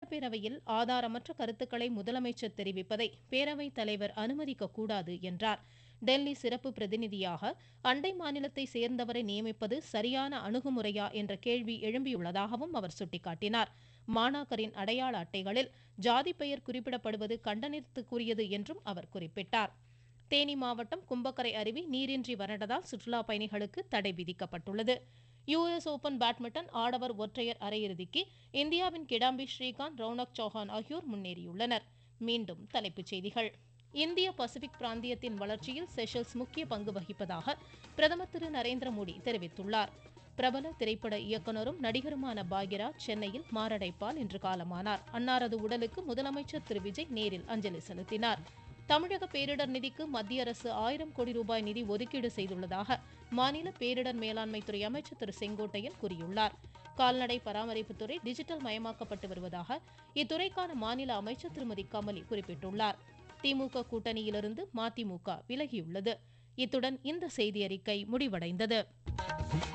சட்டப்பேரவையில் ஆதாரமற்ற கருத்துக்களை முதலமைச்சர் தெரிவிப்பதை பேரவைத் தலைவர் அனுமதிக்க கூடாது என்றார் டெல்லி சிறப்பு பிரதிநிதியாக அண்டை மாநிலத்தை சேர்ந்தவரை நியமிப்பது சரியான அணுகுமுறையா என்ற கேள்வி எழும்பியுள்ளதாகவும் அவர் சுட்டிக்காட்டினார் மாணாக்கரின் அடையாள அட்டைகளில் ஜாதி பெயர் குறிப்பிடப்படுவது கண்டனத்துக்குரியது என்றும் அவர் குறிப்பிட்டார் தேனி மாவட்டம் கும்பக்கரை அருவி நீரின்றி வறண்டதால் சுற்றுலா பயணிகளுக்கு தடை விதிக்கப்பட்டுள்ளது யுஎஸ் ஓபன் பேட்மிண்டன் ஆடவர் ஒற்றையர் அரையிறுதிக்கு இந்தியாவின் கிடாம்பி ஸ்ரீகாந்த் ரவுனக் சௌஹான் ஆகியோர் முன்னேறியுள்ளனர் மீண்டும் தலைப்புச் செய்திகள் இந்திய பசிபிக் பிராந்தியத்தின் வளர்ச்சியில் செஷல்ஸ் முக்கிய பங்கு வகிப்பதாக பிரதமர் திரு நரேந்திர மோடி தெரிவித்துள்ளார் பிரபல திரைப்பட இயக்குனரும் நடிகருமான பாக்யராஜ் சென்னையில் மாரடைப்பால் இன்று காலமானார் அன்னாரது உடலுக்கு முதலமைச்சர் திரு விஜய் நேரில் அஞ்சலி செலுத்தினார் தமிழக பேரிடர் நிதிக்கு மத்திய அரசு ஆயிரம் கோடி ரூபாய் நிதி ஒதுக்கீடு செய்துள்ளதாக மாநில பேரிடர் மேலாண்மை துறை அமைச்சர் திரு செங்கோட்டையன் கூறியுள்ளார் கால்நடை பராமரிப்புத்துறை டிஜிட்டல் மயமாக்கப்பட்டு வருவதாக இத்துறைக்கான மாநில அமைச்சர் திருமதி கமலி குறிப்பிட்டுள்ளார் திமுக கூட்டணியிலிருந்து மதிமுக விலகியுள்ளது இத்துடன் இந்த செய்தியறிக்கை முடிவடைந்தது